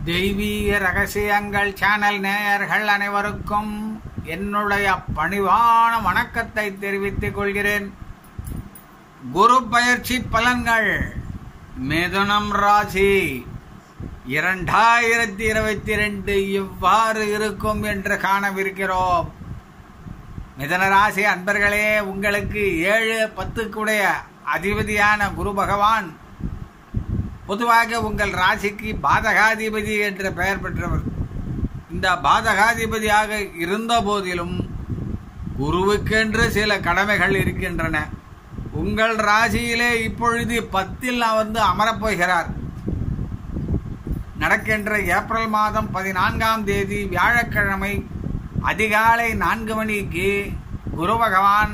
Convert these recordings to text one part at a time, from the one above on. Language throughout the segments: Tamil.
தெய்வீக ரகசியங்கள் சேனல் நேயர்கள் அனைவருக்கும் என்னுடைய பணிவான வணக்கத்தை தெரிவித்துக் கொள்கிறேன் குரு பயிற்சி பலன்கள் மிதுனம் ராசி இரண்டாயிரத்தி இருபத்தி ரெண்டு இவ்வாறு இருக்கும் என்று காணவிருக்கிறோம் மிதன ராசி அன்பர்களே உங்களுக்கு ஏழு பத்துக்குடைய அதிபதியான குரு பகவான் பொதுவாக உங்கள் ராசிக்கு பாதகாதிபதி என்ற பெயர் பெற்றவர் இந்த பாதகாதிபதியாக இருந்த போதிலும் குருவுக்கென்று சில கடமைகள் இருக்கின்றன உங்கள் ராசியிலே இப்பொழுது பத்தில் வந்து அமரப்போகிறார் நடக்கின்ற ஏப்ரல் மாதம் பதினான்காம் தேதி வியாழக்கிழமை அதிகாலை நான்கு மணிக்கு குரு பகவான்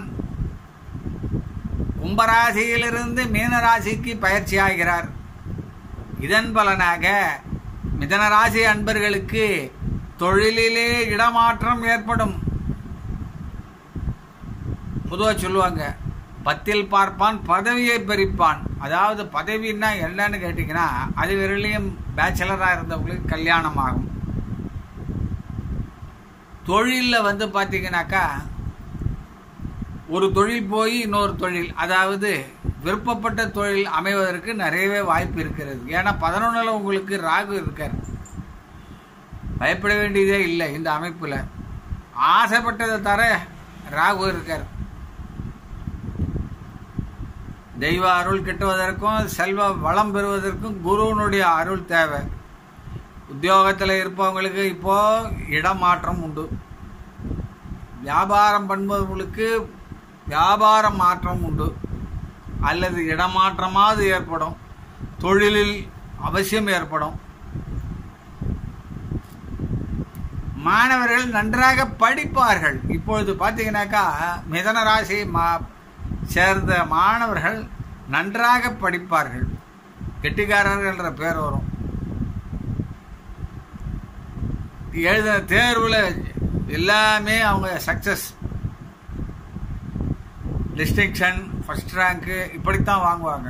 கும்பராசியிலிருந்து மீனராசிக்கு பயிற்சியாகிறார் இதன் பலனாக மிதனராசி அன்பர்களுக்கு தொழிலிலே இடமாற்றம் ஏற்படும் பொதுவாக சொல்லுவாங்க பத்தில் பார்ப்பான் பதவியை பறிப்பான் அதாவது பதவின்னா என்னன்னு கேட்டிங்கன்னா அது வரையிலையும் பேச்சுலராக இருந்தவங்களுக்கு கல்யாணம் ஆகும் தொழிலில் வந்து பார்த்தீங்கன்னாக்கா ஒரு தொழில் போய் இன்னொரு தொழில் அதாவது விருப்பப்பட்ட தொழில் அமைவதற்கு நிறையவே வாய்ப்பு இருக்கிறது ஏன்னா பதினொன்றில் உங்களுக்கு ராகு இருக்கார் பயப்பட வேண்டியதே இல்லை இந்த அமைப்பில் ஆசைப்பட்டதை தர ராகு இருக்கார் தெய்வ அருள் கிட்டுவதற்கும் செல்வ வளம் பெறுவதற்கும் குருவனுடைய அருள் தேவை உத்தியோகத்தில் இருப்பவங்களுக்கு இப்போ இடமாற்றம் உண்டு வியாபாரம் பண்ணுபவங்களுக்கு வியாபார மாற்றம் உண்டு அல்லது இடமாற்றமாவது ஏற்படும் தொழிலில் அவசியம் ஏற்படும் மாணவர்கள் நன்றாக படிப்பார்கள் இப்பொழுது பார்த்தீங்கன்னாக்கா மிதன ராசி மா சேர்ந்த மாணவர்கள் நன்றாக படிப்பார்கள் கெட்டிக்காரர்கள் என்ற பேர் வரும் எழுதின தேர்வில் எல்லாமே அவங்க சக்சஸ் டிஸ்டிங்ஷன் ஃபஸ்ட் ரேங்க்கு இப்படித்தான் வாங்குவாங்க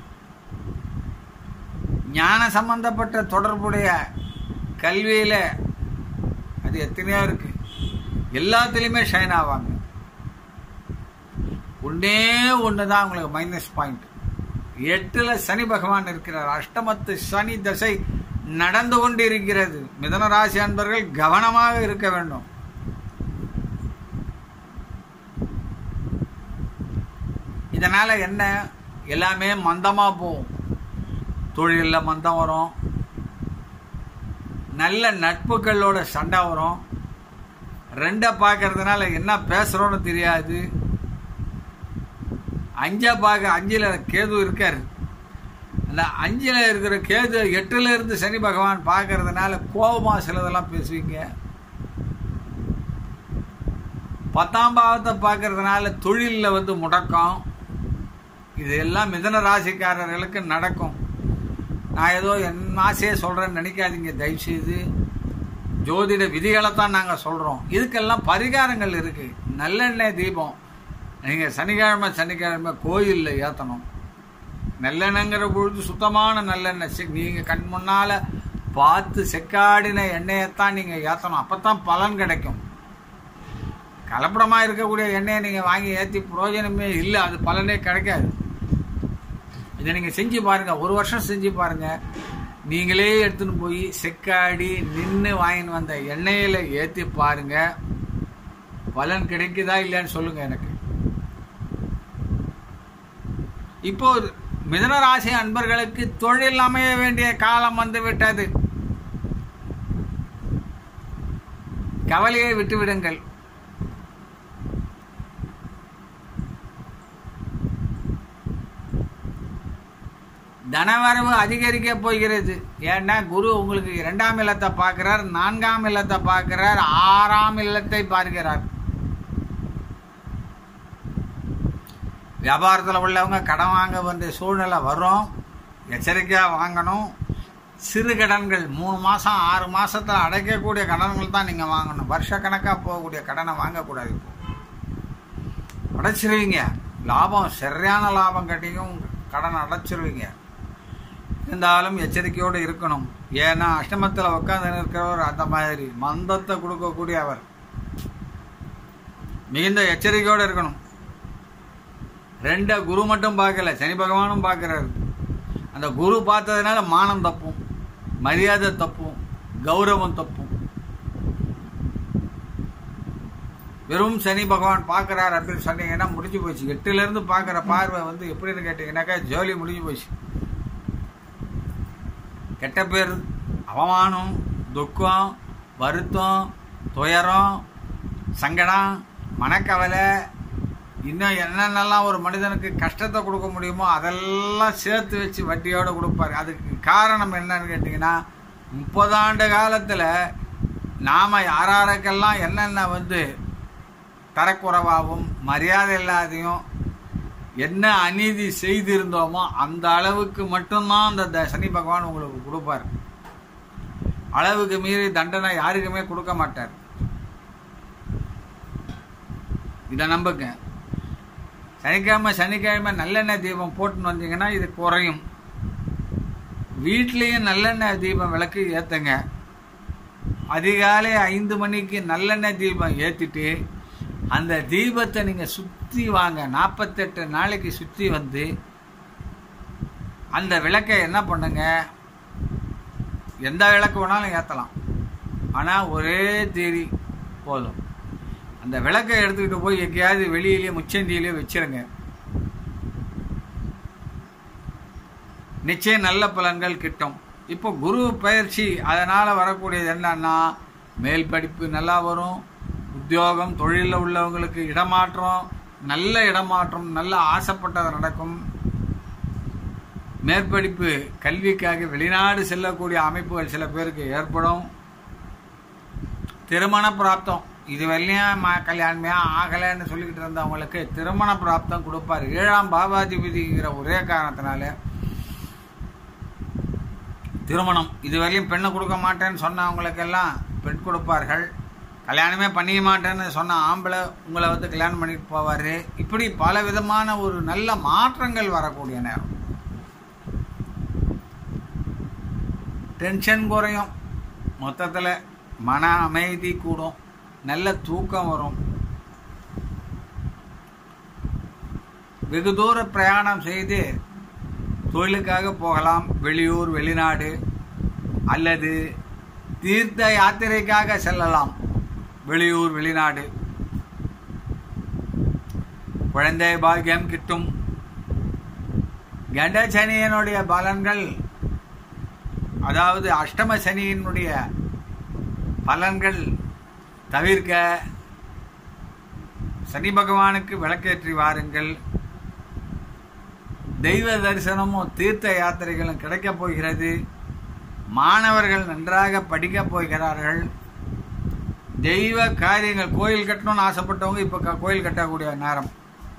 ஞான சம்பந்தப்பட்ட தொடர்புடைய கல்வியில் அது எத்தனையோ இருக்கு எல்லாத்துலேயுமே ஷைன் ஆவாங்க ஒன்னே ஒன்று தான் அவங்களுக்கு மைனஸ் பாயிண்ட் எட்டில் சனி பகவான் இருக்கிறார் அஷ்டமத்து சனி தசை நடந்து கொண்டு இருக்கிறது மிதன ராசி அன்பர்கள் கவனமாக இருக்க வேண்டும் இதனால் என்ன எல்லாமே மந்தமாக போகும் தொழிலில் மந்தம் வரும் நல்ல நட்புகளோட சண்டை வரும் ரெண்டை பார்க்கறதுனால என்ன பேசுகிறோன்னு தெரியாது அஞ்சை பார்க்க அஞ்சில் கேது இருக்கார் அந்த அஞ்சில் இருக்கிற கேது எட்டுல இருந்து சனி பகவான் பார்க்கறதுனால கோபமாக சிலதெல்லாம் பேசுவீங்க பத்தாம் பாவத்தை பார்க்கறதுனால தொழிலில் வந்து முடக்கம் இது எல்லாம் மிதன ராசிக்காரர்களுக்கு நடக்கும் நான் ஏதோ என் ஆசையை சொல்கிறேன்னு நினைக்காதீங்க தயவுசெய்து ஜோதிட விதிகளை தான் நாங்கள் சொல்கிறோம் இதுக்கெல்லாம் பரிகாரங்கள் இருக்குது நல்லெண்ணெய் தீபம் நீங்கள் சனிக்கிழமை சனிக்கிழமை கோயிலில் ஏற்றணும் நல்லெண்ணெய்ங்கிற பொழுது சுத்தமான நல்லெண்ணெய் நீங்கள் கண் முன்னால் பார்த்து செக்காடின எண்ணெயைத்தான் நீங்கள் ஏற்றணும் அப்போ தான் பலன் கிடைக்கும் கலப்படமாக இருக்கக்கூடிய எண்ணெயை நீங்கள் வாங்கி ஏற்றி பிரயோஜனமே இல்லை அது பலனே கிடைக்காது இதை நீங்கள் செஞ்சு பாருங்கள் ஒரு வருஷம் செஞ்சு பாருங்கள் நீங்களே எடுத்துன்னு போய் செக்காடி நின்று வாங்கின்னு வந்த எண்ணெயில் ஏற்றி பாருங்கள் பலன் கிடைக்குதா இல்லைன்னு சொல்லுங்கள் எனக்கு இப்போ மிதனராசி அன்பர்களுக்கு தொழில் அமைய வேண்டிய காலம் வந்து விட்டது கவலையை விட்டுவிடுங்கள் தனவரவு அதிகரிக்க போகிறது ஏன்னா குரு உங்களுக்கு இரண்டாம் இல்லத்தை பார்க்கிறார் நான்காம் இல்லத்தை பார்க்கிறார் ஆறாம் இல்லத்தை பார்க்கிறார் வியாபாரத்தில் உள்ளவங்க கடன் வாங்க வேண்டிய சூழ்நிலை வரும் எச்சரிக்கையாக வாங்கணும் சிறு கடன்கள் மூணு மாதம் ஆறு மாதத்தில் அடைக்கக்கூடிய கடன்கள் தான் நீங்கள் வாங்கணும் வருஷக்கணக்காக போகக்கூடிய கடனை வாங்கக்கூடாது இப்போ அடைச்சிருவீங்க லாபம் சரியான லாபம் கட்டியும் கடன் அடைச்சிருவீங்க இருந்தாலும் எச்சரிக்கையோடு இருக்கணும் ஏன்னா அஷ்டமத்தில் உட்காந்து இருக்கிறவர் அந்த மாதிரி மந்தத்தை கொடுக்கக்கூடிய அவர் மிகுந்த எச்சரிக்கையோடு இருக்கணும் ரெண்ட குரு மட்டும் பார்க்கல சனி பகவானும் பார்க்குறாரு அந்த குரு பார்த்ததுனால மானம் தப்பும் மரியாதை தப்பும் கௌரவம் தப்பும் வெறும் சனி பகவான் பார்க்குறாரு அப்படின்னு சொன்னீங்கன்னா முடிஞ்சு போச்சு எட்டுலேருந்து பார்க்குற பார்வை வந்து எப்படின்னு கேட்டிங்கன்னாக்கா ஜோலி முடிஞ்சு போச்சு கெட்ட பேர் அவமானம் துக்கம் வருத்தம் துயரம் சங்கடம் மனக்கவலை இன்னும் என்னென்னலாம் ஒரு மனிதனுக்கு கஷ்டத்தை கொடுக்க முடியுமோ அதெல்லாம் சேர்த்து வச்சு வட்டியோடு கொடுப்பாரு அதுக்கு காரணம் என்னன்னு கேட்டிங்கன்னா முப்பதாண்டு காலத்தில் நாம் யாராருக்கெல்லாம் என்னென்ன வந்து தரக்குறைவாகவும் மரியாதை இல்லாதையும் என்ன அநீதி செய்திருந்தோமோ அந்த அளவுக்கு மட்டும்தான் அந்த த- சனி பகவான் உங்களுக்கு கொடுப்பார் அளவுக்கு மீறி தண்டனை யாருக்குமே கொடுக்க மாட்டார் இதை நம்புங்க சனிக்கிழமை சனிக்கிழமை நல்லெண்ணெய் தீபம் போட்டுன்னு வந்தீங்கன்னா இது குறையும் வீட்லேயும் நல்லெண்ணெய் தீபம் விளக்கு ஏற்றுங்க அதிகாலை ஐந்து மணிக்கு நல்லெண்ணெய் தீபம் ஏற்றிட்டு அந்த தீபத்தை நீங்கள் சுற்றி வாங்க நாற்பத்தெட்டு நாளைக்கு சுற்றி வந்து அந்த விளக்கை என்ன பண்ணுங்க எந்த விளக்கு வேணாலும் ஏற்றலாம் ஆனால் ஒரே தேதி போதும் அந்த விளக்கை எடுத்துக்கிட்டு போய் எங்கேயாவது வெளியிலேயே முச்சந்தியிலேயே வச்சிருங்க நிச்சயம் நல்ல பலன்கள் கிட்டும் இப்போ குரு பயிற்சி அதனால் வரக்கூடியது என்னன்னா மேல் படிப்பு நல்லா வரும் உத்தியோகம் தொழிலில் உள்ளவங்களுக்கு இடமாற்றம் நல்ல இடமாற்றம் நல்ல ஆசைப்பட்டது நடக்கும் மேற்படிப்பு கல்விக்காக வெளிநாடு செல்லக்கூடிய அமைப்புகள் சில பேருக்கு ஏற்படும் திருமண பிராப்தம் இது வரலையும் ம கல்யாணமே ஆகலைன்னு சொல்லிக்கிட்டு இருந்தவங்களுக்கு திருமண பிராப்தம் கொடுப்பார் ஏழாம் பாபாதிபதிங்கிற ஒரே காரணத்தினால திருமணம் இது வரையும் பெண்ணை கொடுக்க மாட்டேன்னு சொன்னவங்களுக்கெல்லாம் பெண் கொடுப்பார்கள் கல்யாணமே பண்ணிக்க மாட்டேன்னு சொன்ன ஆம்பளை உங்களை வந்து கல்யாணம் பண்ணிட்டு போவார் இப்படி பல விதமான ஒரு நல்ல மாற்றங்கள் வரக்கூடிய நேரம் டென்ஷன் குறையும் மொத்தத்தில் மன அமைதி கூடும் நல்ல தூக்கம் வரும் வெகு தூர பிரயாணம் செய்து தொழிலுக்காக போகலாம் வெளியூர் வெளிநாடு அல்லது தீர்த்த யாத்திரைக்காக செல்லலாம் வெளியூர் வெளிநாடு குழந்தை பாக்கியம் கிட்டும் கண்ட சனியனுடைய பலன்கள் அதாவது அஷ்டம சனியினுடைய பலன்கள் தவிர்க்க சனி பகவானுக்கு விளக்கேற்றி வாருங்கள் தெய்வ தரிசனமும் தீர்த்த யாத்திரைகளும் கிடைக்கப் போகிறது மாணவர்கள் நன்றாக படிக்கப் போகிறார்கள் தெய்வ காரியங்கள் கோயில் கட்டணும்னு ஆசைப்பட்டவங்க இப்போ கோயில் கட்டக்கூடிய நேரம்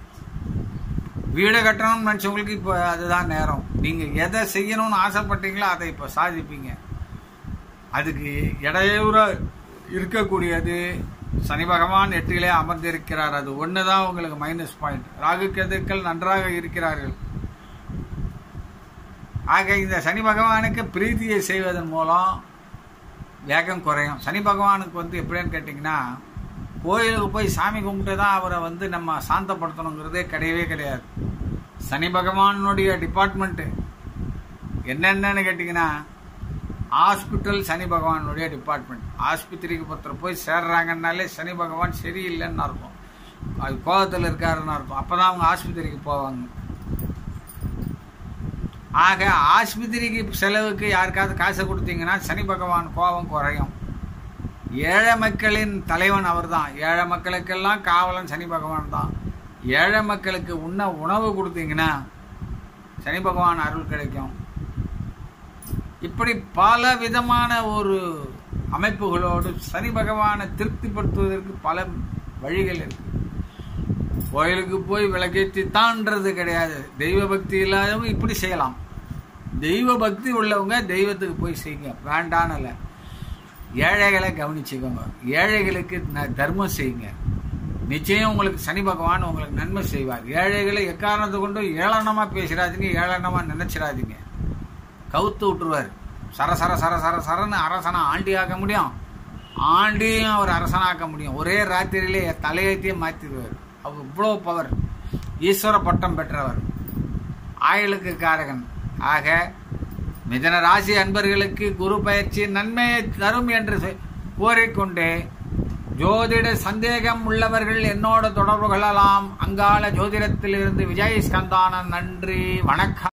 வீடு கட்டணும்னு நினச்சவங்களுக்கு இப்போ அதுதான் நேரம் நீங்கள் எதை செய்யணும்னு ஆசைப்பட்டீங்களோ அதை இப்போ சாதிப்பீங்க அதுக்கு இடையூற இருக்கக்கூடியது சனி பகவான் எட்டிலே அமர்ந்திருக்கிறார் அது ஒன்று தான் உங்களுக்கு மைனஸ் பாயிண்ட் ராகு கேதுக்கள் நன்றாக இருக்கிறார்கள் ஆக இந்த சனி பகவானுக்கு பிரீத்தியை செய்வதன் மூலம் வேகம் குறையும் சனி பகவானுக்கு வந்து எப்படின்னு கேட்டிங்கன்னா கோயிலுக்கு போய் சாமி கும்பிட்டு தான் அவரை வந்து நம்ம சாந்தப்படுத்தணுங்கிறதே கிடையவே கிடையாது சனி பகவானுடைய டிபார்ட்மெண்ட்டு என்னென்னு கேட்டிங்கன்னா ஹாஸ்பிட்டல் சனி பகவானுடைய டிபார்ட்மெண்ட் ஆஸ்பத்திரிக்கு ஒருத்தர் போய் சேர்றாங்கன்னாலே சனி பகவான் சரியில்லைன்னு அர்த்தம் அது கோபத்தில் இருக்காருன்னு அர்த்தம் அப்போ தான் அவங்க ஆஸ்பத்திரிக்கு போவாங்க ஆக ஆஸ்பத்திரிக்கு செலவுக்கு யாருக்காவது காசை கொடுத்தீங்கன்னா சனி பகவான் கோபம் குறையும் ஏழை மக்களின் தலைவன் அவர் தான் ஏழை மக்களுக்கெல்லாம் காவலன் சனி பகவான் தான் ஏழை மக்களுக்கு உண்ண உணவு கொடுத்தீங்கன்னா சனி பகவான் அருள் கிடைக்கும் இப்படி பல விதமான ஒரு அமைப்புகளோடு சனி பகவானை திருப்திப்படுத்துவதற்கு பல வழிகள் இருக்கு கோயிலுக்கு போய் விளக்கேற்றி தான்றது கிடையாது தெய்வ பக்தி இல்லாதவங்க இப்படி செய்யலாம் தெய்வ பக்தி உள்ளவங்க தெய்வத்துக்கு போய் செய்யுங்க வேண்டான்னு ஏழைகளை கவனிச்சுக்கோங்க ஏழைகளுக்கு ந- தர்மம் செய்யுங்க நிச்சயம் உங்களுக்கு சனி பகவான் உங்களுக்கு நன்மை செய்வார் ஏழைகளை எக்காரணத்தை கொண்டு ஏளனமாக பேசிடாதீங்க ஏளனமாக நினைச்சிடாதீங்க கவுத்து விட்டுருவார் சர சர சர சர சரன்னு அரசனை ஆண்டியாக்க முடியும் ஆண்டியும் அவர் அரசனாக்க முடியும் ஒரே ராத்திரியிலே தலையத்தையே மாற்றிடுவார் அவர் இவ்வளோ பவர் ஈஸ்வர பட்டம் பெற்றவர் ஆயுளுக்கு காரகன் ஆக மிதன ராசி அன்பர்களுக்கு குரு பயிற்சி நன்மையை தரும் என்று சொ- கூறிக்கொண்டு ஜோதிட சந்தேகம் உள்ளவர்கள் என்னோட தொடர்பு கொள்ளலாம் அங்காள ஜோதிடத்திலிருந்து விஜய் ஸ்கந்தானன் நன்றி வணக்கம்